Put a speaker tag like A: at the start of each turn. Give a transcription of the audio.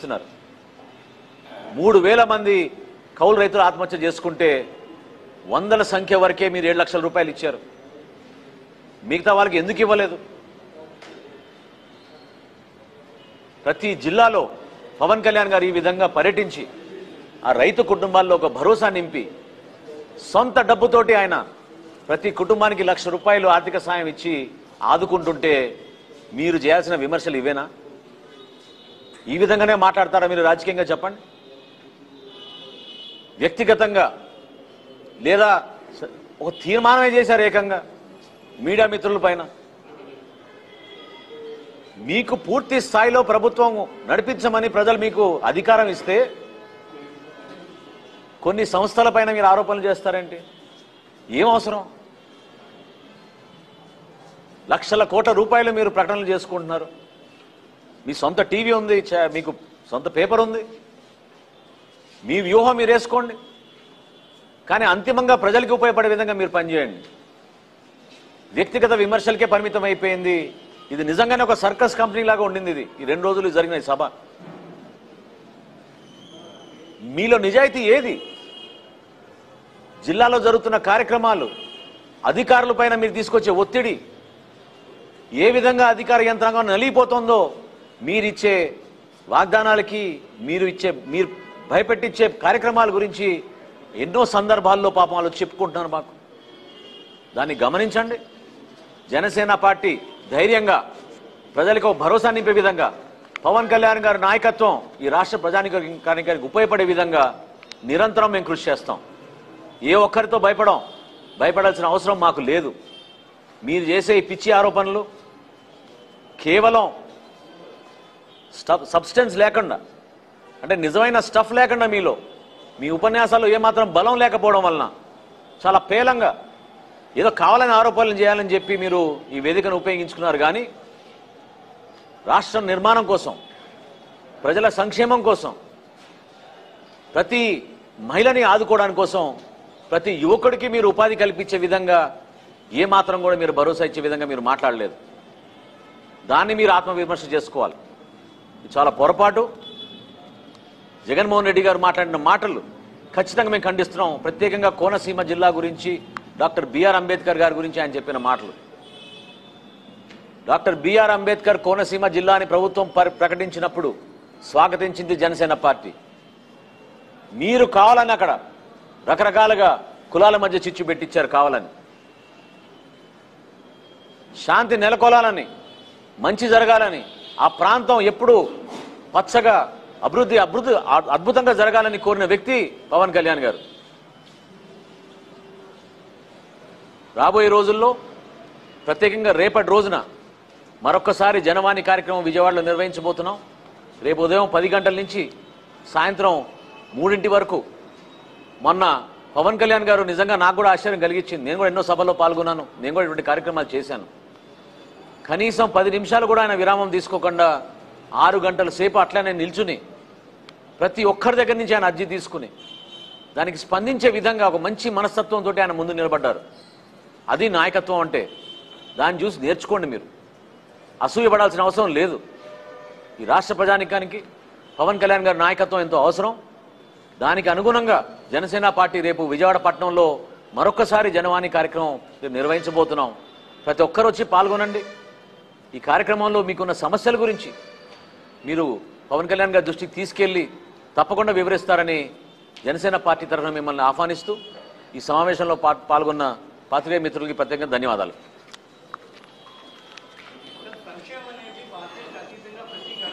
A: ఇస్తున్నారు మూడు వేల మంది కౌలు రైతులు ఆత్మహత్య చేసుకుంటే వందల సంఖ్య వరకే మీరు ఏడు లక్షల రూపాయలు ఇచ్చారు మిగతా వాళ్ళకి ఎందుకు ఇవ్వలేదు ప్రతి జిల్లాలో పవన్ కళ్యాణ్ గారు ఈ విధంగా పర్యటించి ఆ రైతు కుటుంబాల్లో ఒక భరోసా నింపి సొంత డబ్బుతోటి ఆయన ప్రతి కుటుంబానికి లక్ష రూపాయలు ఆర్థిక సాయం ఇచ్చి ఆదుకుంటుంటే మీరు చేయాల్సిన విమర్శలు ఇవేనా ఈ విధంగానే మాట్లాడతారా మీరు రాజకీయంగా చెప్పండి వ్యక్తిగతంగా లేదా స- ఒక తీర్మానమే చేశారు ఏకంగా మీడియా మిత్రుల పైన మీకు పూర్తి స్థాయిలో ప్రభుత్వం నడిపించమని ప్రజలు మీకు అధికారం ఇస్తే కొన్ని సంస్థల పైన మీరు ఆరోపణలు చేస్తారేంటి ఏం అవసరం లక్షల కోట్ల రూపాయలు మీరు ప్రకటనలు చేసుకుంటున్నారు మీ సొంత టీవీ ఉంది చ- మీకు సొంత పేపర్ ఉంది మీ వ్యూహం మీరు వేసుకోండి కానీ అంతిమంగా ప్రజలకు ఉపయోగపడే విధంగా మీరు పనిచేయండి వ్యక్తిగత విమర్శలకే పరిమితం అయిపోయింది ఇది నిజంగానే ఒక సర్కస్ కంపెనీ లాగా ఉండింది ఇది ఈ రెండు రోజులు జరిగిన ఈ సభ మీలో నిజాయితీ ఏది జిల్లాలో జరుగుతున్న కార్యక్రమాలు అధికారులపైన మీరు తీసుకొచ్చే ఒత్తిడి ఏ విధంగా అధికార యంత్రాంగం నలిగిపోతుందో మీరిచ్చే వాగ్దానాలకి మీరు ఇచ్చే మీరు భయపెట్టించే కార్యక్రమాల గురించి ఎన్నో సందర్భాల్లో పాపం వాళ్ళు చెప్పుకుంటున్నారు మాకు దాన్ని గమనించండి జనసేన పార్టీ ధైర్యంగా ప్రజలకు ఒక భరోసా నింపే విధంగా పవన్ కళ్యాణ్ గారి నాయకత్వం ఈ రాష్ట్ర ప్రజానికానికి ఉపయోగపడే విధంగా నిరంతరం మేము కృషి చేస్తాం ఏ ఒక్కరితో భయపడం భయపడాల్సిన అవసరం మాకు లేదు మీరు చేసే ఈ పిచ్చి ఆరోపణలు కేవలం స్టఫ్ సబ్స్టెన్స్ లేకుండా అంటే నిజమైన స్టఫ్ లేకుండా మీలో మీ ఉపన్యాసాలు ఏమాత్రం బలం లేకపోవడం వలన చాలా పేలంగా ఏదో కావాలని ఆరోపణలు చేయాలని చెప్పి మీరు ఈ వేదికను ఉపయోగించుకున్నారు కానీ రాష్ట్ర నిర్మాణం కోసం ప్రజల సంక్షేమం కోసం ప్రతి మహిళని ఆదుకోవడానికి కోసం ప్రతి యువకుడికి మీరు ఉపాధి కల్పించే విధంగా ఏ మాత్రం కూడా మీరు భరోసా ఇచ్చే విధంగా మీరు మాట్లాడలేదు దాన్ని మీరు ఆత్మవిమర్శ చేసుకోవాలి ఇది చాలా పొరపాటు జగన్మోహన్ రెడ్డి గారు మాట్లాడిన మాటలు ఖచ్చితంగా మేము ఖండిస్తున్నాం ప్రత్యేకంగా కోనసీమ జిల్లా గురించి డాక్టర్ బిఆర్ అంబేద్కర్ గారి గురించి ఆయన చెప్పిన మాటలు డాక్టర్ బిఆర్ అంబేద్కర్ కోనసీమ జిల్లాని ప్రభుత్వం పరి- ప్రకటించినప్పుడు స్వాగతించింది జనసేన పార్టీ మీరు కావాలని అక్కడ రకరకాలుగా కులాల మధ్య చిచ్చు పెట్టించారు కావాలని శాంతి నెలకొలాలని మంచి జరగాలని ఆ ప్రాంతం ఎప్పుడు పచ్చగా అభివృద్ధి అభివృద్ధి అ- అద్భుతంగా జరగాలని కోరిన వ్యక్తి పవన్ కళ్యాణ్ గారు రాబోయే రోజుల్లో ప్రత్యేకంగా రేపటి రోజున మరొక్కసారి జనవాణి కార్యక్రమం విజయవాడలో నిర్వహించబోతున్నాం రేపు ఉదయం పది గంటల నుంచి సాయంత్రం మూడింటి వరకు మొన్న పవన్ కళ్యాణ్ గారు నిజంగా నాకు కూడా ఆశ్చర్యం కలిగించింది నేను కూడా ఎన్నో సభల్లో పాల్గొన్నాను నేను కూడా ఇటువంటి కార్యక్రమాలు చేశాను కనీసం పది నిమిషాలు కూడా ఆయన విరామం తీసుకోకుండా ఆరు గంటల సేపు అట్లనే నిల్చుని ప్రతి ఒక్కరి దగ్గర నుంచి ఆయన అర్జీ తీసుకుని దానికి స్పందించే విధంగా ఒక మంచి మనస్తత్వంతో ఆయన ముందు నిలబడ్డారు అది నాయకత్వం అంటే దాన్ని చూసి నేర్చుకోండి మీరు అసూయపడాల్సిన అవసరం లేదు ఈ రాష్ట్ర ప్రజానికానికి పవన్ కళ్యాణ్ గారి నాయకత్వం ఎంతో అవసరం దానికి అనుగుణంగా జనసేన పార్టీ రేపు విజయవాడ పట్టణంలో మరొక్కసారి జనవాణి కార్యక్రమం రేపు నిర్వహించబోతున్నాం ప్రతి ఒక్కరు వచ్చి పాల్గొనండి ఈ కార్యక్రమంలో మీకున్న సమస్యల గురించి మీరు పవన్ కళ్యాణ్ గారి దృష్టికి తీసుకెళ్లి తప్పకుండా వివరిస్తారని జనసేన పార్టీ తరఫున మిమ్మల్ని ఆహ్వానిస్తూ ఈ సమావేశంలో పా- పాల్గొన్న పాత్రికేయ మిత్రులకి ప్రత్యేకంగా ధన్యవాదాలు
B: సంక్షేమం అనేది పార్టీలకు అతీతంగా ప్రతి